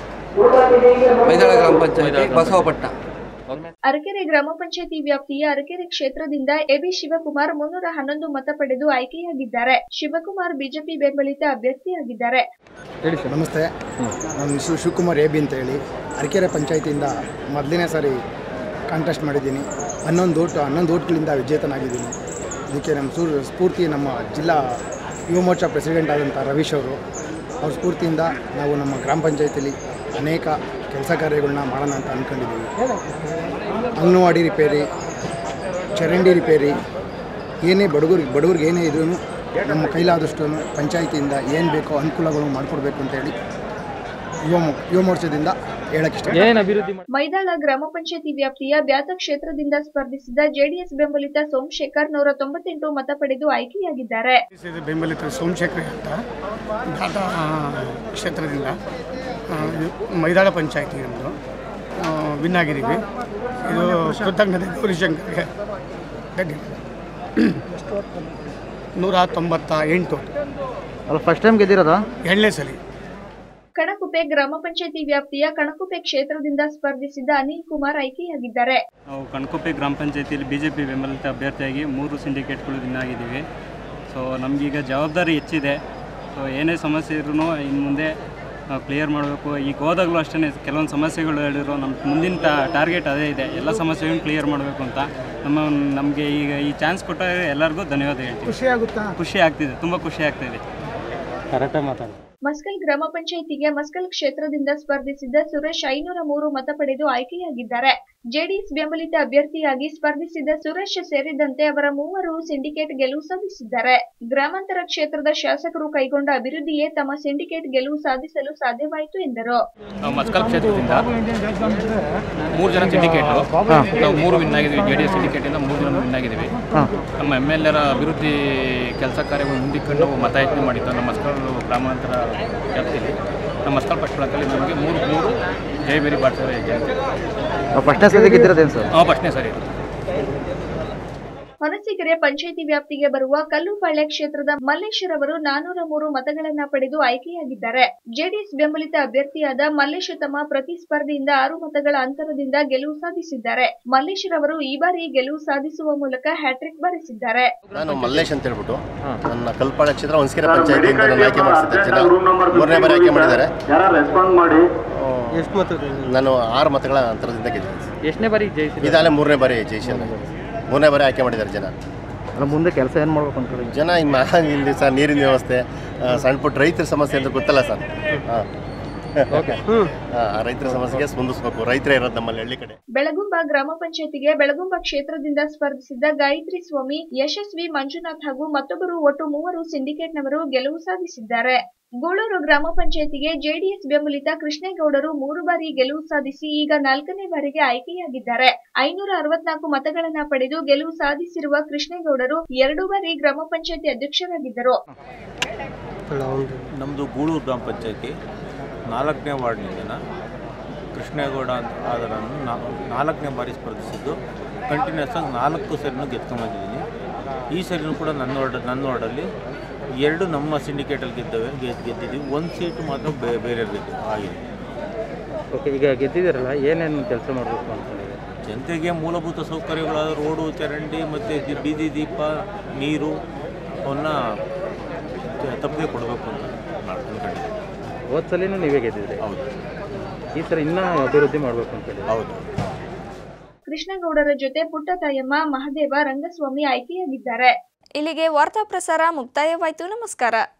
ಮೈದಾಳ ಗ್ರಾಮ ಪಂಚಾಯತಿ ಬಸವಪಟ್ಟಣ ಅರಕೆರೆ ಗ್ರಾಮ ಪಂಚಾಯಿತಿ ವ್ಯಾಪ್ತಿಯ ಅರಕೆರೆ ಕ್ಷೇತ್ರದಿಂದ ಎಬಿ ಶಿವಕುಮಾರ್ ಮುನ್ನೂರ ಹನ್ನೊಂದು ಮತ ಪಡೆದು ಆಯ್ಕೆಯಾಗಿದ್ದಾರೆ ಶಿವಕುಮಾರ್ ಬಿಜೆಪಿ ಬೆಂಬಲಿತ ಅಭ್ಯರ್ಥಿಯಾಗಿದ್ದಾರೆ ನಮಸ್ತೆ ನಾನು ಶಿವ ಶಿವಕುಮಾರ್ ಎ ಬಿ ಅಂತ ಹೇಳಿ ಅರಕೆರೆ ಪಂಚಾಯತಿಯಿಂದ ಮೊದಲನೇ ಸಾರಿ ಕಾಂಟೆಸ್ಟ್ ಮಾಡಿದ್ದೀನಿ ಹನ್ನೊಂದು ಓಟು ಹನ್ನೊಂದು ಓಟ್ಗಳಿಂದ ವಿಜೇತನಾಗಿದ್ದೀನಿ ಇದಕ್ಕೆ ನಮ್ಮ ಸೂರ್ ಸ್ಫೂರ್ತಿ ನಮ್ಮ ಜಿಲ್ಲಾ ಯುವ ಮೋರ್ಚಾ ಪ್ರೆಸಿಡೆಂಟ್ ಆದಂಥ ರವೀಶ್ ಅವರು ಅವ್ರ ಸ್ಫೂರ್ತಿಯಿಂದ ನಾವು ನಮ್ಮ ಗ್ರಾಮ ಪಂಚಾಯತಿಲಿ ಅನೇಕ ಕೆಲಸ ಕಾರ್ಯಗಳನ್ನ ಮಾಡೋಣ ಅಂತ ಅಂದ್ಕೊಂಡಿದ್ದೀವಿ ಅಂಗನವಾಡಿ ರಿಪೇರಿ ಚರಂಡಿ ರಿಪೇರಿ ಏನೇ ಬಡವರಿಗೆ ಬಡವ್ರಿಗೆ ಏನೇ ಇದ್ರೂ ನಮ್ಮ ಕೈಲಾದಷ್ಟು ಪಂಚಾಯತಿಯಿಂದ ಏನು ಬೇಕೋ ಅನುಕೂಲಗಳು ಮಾಡಿಕೊಡ್ಬೇಕು ಅಂತೇಳಿ ಯುವ ಮೋ- ಯುವ ಮೋರ್ಚಾದಿಂದ ಹೇಳಕ್ಕೆ ಇಷ್ಟ ಏನು ಅಭಿವೃದ್ಧಿ ಮಾಡಿ ಮೈದಾಳ ಗ್ರಾಮ ಪಂಚಾಯಿತಿ ವ್ಯಾಪ್ತಿಯ ಬ್ಯಾತ ಕ್ಷೇತ್ರದಿಂದ ಸ್ಪರ್ಧಿಸಿದ ಜೆಡಿಎಸ್ ಬೆಂಬಲಿತ ಸೋಮಶೇಖರ್ ನೂರ ತೊಂಬತ್ತೆಂಟು ಮತ ಪಡೆದು ಆಯ್ಕೆಯಾಗಿದ್ದಾರೆ ಬೆಂಬಲಿತ ಸೋಮಶೇಖರ್ ಅಂತ ಘಾಟ ಕ್ಷೇತ್ರದಿಂದ ಆ, ಇದು ಮೈದಾಳ ಪಂಚಾಯತಿ ನಮ್ಮದು ವಿನ್ ಆಗಿದ್ದೀವಿ ಇದು ಕೃತಜ್ಞತೆ ಗೌರಿಶಂಕರ್ಗೆ ಧನ್ಯವಾದ ನೂರ ತೊಂಬತ್ತ ಎಂಟು ಅಲ್ಲ ಫಸ್ಟ್ ಟೈಮ್ ಗೆದ್ದಿರೋದಾ ಎರಡನೇ ಸಲ ಕಣಕುಪ್ಪೆ ಗ್ರಾಮ ಪಂಚಾಯಿತಿ ವ್ಯಾಪ್ತಿಯ ಕಣಕುಪ್ಪೆ ಕ್ಷೇತ್ರದಿಂದ ಸ್ಪರ್ಧಿಸಿದ ಅನಿಲ್ ಕುಮಾರ್ ಆಯ್ಕೆಯಾಗಿದ್ದಾರೆ ನಾವು ಕಣ್ಕೊಪ್ಪೆ ಗ್ರಾಮ ಪಂಚಾಯತಿಯಲ್ಲಿ ಬಿ ಜೆ ಪಿ ಬೆಂಬಲಿತ ಅಭ್ಯರ್ಥಿಯಾಗಿ ಮೂರು ಸಿಂಡಿಕೇಟ್ಗಳು ವಿನ್ ಆಗಿದ್ದೀವಿ ಸೊ ನಮಗೀಗ ಜವಾಬ್ದಾರಿ ಹೆಚ್ಚಿದೆ ಸೊ ಏನೇ ಸಮಸ್ಯೆ ಇದ್ರೂ ಇನ್ನು ಮುಂದೆ ನಾವು ಕ್ಲಿಯರ್ ಮಾಡಬೇಕು ಈಗ ಹೋದಾಗಲೂ ಅಷ್ಟೇ ಕೆಲವೊಂದು ಸಮಸ್ಯೆಗಳು ಹೇಳಿದ್ರು ನಮ್ಮ ಮುಂದಿನ ಟಾ ಟಾರ್ಗೆಟ್ ಅದೇ ಇದೆ ಎಲ್ಲ ಸಮಸ್ಯೆಗಳನ್ನ ಕ್ಲಿಯರ್ ಮಾಡಬೇಕು ಅಂತ ನಮ್ಮ ನಮಗೆ ಈಗ ಈ ಚಾನ್ಸ್ ಕೊಟ್ಟ ಎಲ್ಲರಿಗೂ ಧನ್ಯವಾದ ಹೇಳ್ತೀವಿ ಖುಷಿ ಆಗುತ್ತಾ ಖುಷಿ ಆಗ್ತಿದೆ ತುಂಬ ಖುಷಿ ಆಗ್ತಿದೆ ಕರೆಕ್ಟಾಗಿ ಮಾತಾಡಿ ಮಸ್ಕಲ್ ಗ್ರಾಮ ಪಂಚಾಯಿತಿಗೆ ಮಸ್ಕಲ್ ಕ್ಷೇತ್ರದಿಂದ ಸ್ಪರ್ಧಿಸಿದ್ದ ಸುರೇಶ್ ಐನೂರ ಮೂರು ಮತ ಪಡೆದು ಆಯ್ಕೆಯಾಗಿದ್ದಾರೆ ಜೆಡಿಎಸ್ ಬೆಂಬಲಿತ ಅಭ್ಯರ್ಥಿಯಾಗಿ ಸ್ಪರ್ಧಿಸಿದ ಸುರೇಶ್ ಸೇರಿದಂತೆ ಅವರ ಮೂವರು ಸಿಂಡಿಕೇಟ್ ಗೆಲುವು ಸಾಧಿಸಿದ್ದಾರೆ ಗ್ರಾಮಾಂತರ ಕ್ಷೇತ್ರದ ಶಾಸಕರು ಕೈಗೊಂಡ ಅಭಿವೃದ್ಧಿಯೇ ತಮ್ಮ ಸಿಂಡಿಕೇಟ್ ಗೆಲುವು ಸಾಧಿಸಲು ಸಾಧ್ಯವಾಯಿತು ಎಂದರು ನಾವು ಮಸ್ಕಲ್ ಕ್ಷೇತ್ರದಿಂದ ಮೂರು ಜನ ಸಿಂಡಿಕೇಟು ನಾವು ಮೂರು ವಿನ್ ಆಗಿದ್ದೀವಿ ಜೆ ಡಿ ಎಸ್ ಸಿಂಡಿಕೇಟಿಂದ ಮೂರು ಜನ ವಿನ್ ಆಗಿದ್ದೀವಿ ನಮ್ಮ ಎಮ್ ಎಲ್ ಎರ ಅಭಿವೃದ್ಧಿ ಕೆಲಸ ಕಾರ್ಯಗಳು ಮುಂದಿಕ್ಕೊಂಡು ನಾವು ಮತಯಾಚನೆ ಮಾಡಿದ್ದು ನಮ್ಮ ಮಸ್ಕಲ್ ಗ್ರಾಮಾಂತರ ವ್ಯಾಪ್ತಿಯಲ್ಲಿ ನಮ್ಮ ಮಸ್ಕಲ್ ಪಟ್ಟಣದಲ್ಲಿ ನಮಗೆ ಮೂರು ಮೂರು ಜಯಬೇರಿ ಬಾಡ್ತಾರೆ ಜನತೆ ಫಸ್ಟ್ನೇ ಸಲ ಗೆದ್ದಿರೋದೇನು ಸರ್ ಹಾಂ ಫಸ್ಟ್ನೇ ಸರಿ ಇದು ಹೊನಸಿಕೆರೆ ಪಂಚಾಯಿತಿ ವ್ಯಾಪ್ತಿಗೆ ಬರುವ ಕಲ್ಲುಪಾಳ್ಯ ಕ್ಷೇತ್ರದ ಮಲ್ಲೇಶ್ ರವರು ನಾನೂರ ಮೂರು ಮತಗಳನ್ನ ಪಡೆದು ಆಯ್ಕೆಯಾಗಿದ್ದಾರೆ ಜೆಡಿಎಸ್ ಬೆಂಬಲಿತ ಅಭ್ಯರ್ಥಿಯಾದ ಮಲ್ಲೇಶ್ ತಮ್ಮ ಪ್ರತಿಸ್ಪರ್ಧಿಯಿಂದ ಆರು ಮತಗಳ ಅಂತರದಿಂದ ಗೆಲುವು ಸಾಧಿಸಿದ್ದಾರೆ ಮಲ್ಲೇಶ್ ರವರು ಈ ಬಾರಿ ಗೆಲುವು ಸಾಧಿಸುವ ಮೂಲಕ ಹ್ಯಾಟ್ರಿಕ್ ಬಾರಿಸಿದ್ದಾರೆ ನಾನು ಮಲ್ಲೇಶ್ ಅಂತ ಹೇಳ್ಬಿಟ್ಟು ನನ್ನ ಕಲ್ಪಾಳ ಕ್ಷೇತ್ರ ಹೊನ್ಸ್ಕೆರೆ ಪಂಚಾಯತಿಯಿಂದ ನಾನು ಆಯ್ಕೆ ಮಾಡಿಸಿದ್ದೆ ಜನ ಮೂರನೇ ಬಾರಿ ಆಯ್ಕೆ ಮಾಡಿದ್ದಾರೆ ಎಷ್ಟು ಮತ ನಾನು ಆರು ಮತಗಳ ಅಂತರದಿಂದ ಗೆದ್ದಿದ್ದೆ ಎಷ್ಟನೇ ಬಾರಿ ಜಯಿಸಿದ ಇದಾಗಲೇ ಮೂರನೇ ಬಾರಿ ಜಯಿಸಿದ ಮೂರನೇ ಬಾರಿ ಆಯ್ಕೆ ಮಾಡಿದ್ದಾರೆ ಜನ ಅಲ್ಲ ಮುಂದೆ ಕೆಲಸ ಏನು ಮಾಡ್ಬೇಕು ಅನ್ಕೊಳ್ಳಿ ಜನ ಇನ್ನು ಇಲ್ಲಿ ಸರ್ ನೀರಿನ ವ್ಯವಸ್ಥೆ ಆ, ಸಣ್ಣ ಪುಟ್ಟ ರೈತರ ಸಮಸ್ಯೆ ಅಂತ ಗೊತ್ತಲ್ಲ ಸರ್ ಹಾಂ ರೈತರ ಸಮಸ್ಯೆಗೆ ಸ್ಪಂದಿಸ್ಬೇಕು ರೈತರೇ ಇರೋದು ನಮ್ಮಲ್ಲಿ ಹಳ್ಳಿ ಕಡೆ ಬೆಳಗುಂಬ ಗ್ರಾಮ ಪಂಚಾಯತಿಗೆ ಬೆಳಗುಂಬ ಕ್ಷೇತ್ರದಿಂದ ಸ್ಪರ್ಧಿಸಿದ್ದ ಗಾಯತ್ರಿ ಸ್ವಾಮಿ ಯಶಸ್ವಿ ಮಂಜುನಾಥ್ ಹಾಗೂ ಮತ್ತೊಬ್ಬರು ಒಟ್ಟು ಮೂವರು ಸಿಂಡಿಕೇಟ್ನವರು ಗೆಲುವು ಸಾಧಿಸಿದ್ದಾರೆ ಗೂಳೂರು ಗ್ರಾಮ ಪಂಚಾಯತಿಗೆ ಜೆಡಿಎಸ್ ಬೆಂಬಲಿತ ಕೃಷ್ಣೇಗೌಡರು ಮೂರು ಬಾರಿ ಗೆಲುವು ಸಾಧಿಸಿ ಈಗ ನಾಲ್ಕನೇ ಬಾರಿಗೆ ಆಯ್ಕೆಯಾಗಿದ್ದಾರೆ ಐನೂರ ಅರವತ್ನಾಲ್ಕು ಮತಗಳನ್ನ ಪಡೆದು ಗೆಲುವು ಸಾಧಿಸಿರುವ ಕೃಷ್ಣೇಗೌಡರು ಎರಡು ಬಾರಿ ಗ್ರಾಮ ಪಂಚಾಯತಿ ಅಧ್ಯಕ್ಷರಾಗಿದ್ದರು ನಮ್ಮದು ಗೂಳೂರು ಗ್ರಾಮ ಪಂಚಾಯತಿ ನಾಲ್ಕನೇ ವಾರ್ಡ್ನಿಂದ ಕೃಷ್ಣೇಗೌಡ ಅಂತ ಆದ ನಾನು ನಾ- ನಾಲ್ಕನೇ ಬಾರಿ ಸ್ಪರ್ಧಿಸಿದ್ದು ಕಂಟಿನ್ಯೂಸ್ ಆಗಿ ನಾಲ್ಕು ಸರಿನೂ ಗೆದ್ಕೊಂಬಂದಿದ್ದೀನಿ ಈ ಸರಿನೂ ಕೂಡ ನನ್ನ ವಾರ್ಡ್ ನನ್ನ ವಾರ್ಡಲ್ಲಿ ಎರಡು ನಮ್ಮ ಸಿಂಡಿಕೇಟಲ್ಲಿ ಗೆದ್ದವೆ ಗೆದ್ದು ಗೆದ್ದಿದ್ದೀವಿ ಒಂದು ಸೀಟು ಮಾತ್ರ ಬೇ ಬೇರೆ ಗೆದ್ದು ಆಗಿದೆ ಓಕೆ ಈಗ ಗೆದ್ದಿದ್ದೀರಲ್ಲ ಏನೇನು ಕೆಲಸ ಮಾಡಬೇಕು ಅನ್ಕೊಂಡಿದ್ದೀರಿ ಜನತೆಗೆ ಮೂಲಭೂತ ಸೌಕರ್ಯಗಳಾದ ರೋಡು ಚರಂಡಿ ಮತ್ತು ಬೀದಿ ದೀಪ ನೀರು ಅವನ್ನ ತಪ್ಪದೆ ಕೊಡಬೇಕು ಅಂತ ನಾನು ಅನ್ಕೊಂಡಿದ್ದೀನಿ ಹೋದ ಸಲಿನೂ ನೀವೇ ಗೆದ್ದಿದ್ರಿ ಹೌದು ಈ ಸಲ ಇನ್ನೂ ಅಭಿವೃದ್ಧಿ ಮಾಡಬೇಕು ಅನ್ಕೊಳ್ಳಿ ಹೌದು ಕೃಷ್ಣೇಗೌಡರ ಜೊತೆ ಪುಟ್ಟ ತಾಯಮ್ಮ ಮಹದೇವ ರಂಗಸ್ವಾಮಿ ಆಯ್ಕೆಯಾಗಿದ್ದಾರೆ ಇಲ್ಲಿಗೆ ವಾರ್ತಾ ಪ್ರಸಾರ ಮುಕ್ತಾಯವಾಯಿತು ನಮಸ್ಕಾರ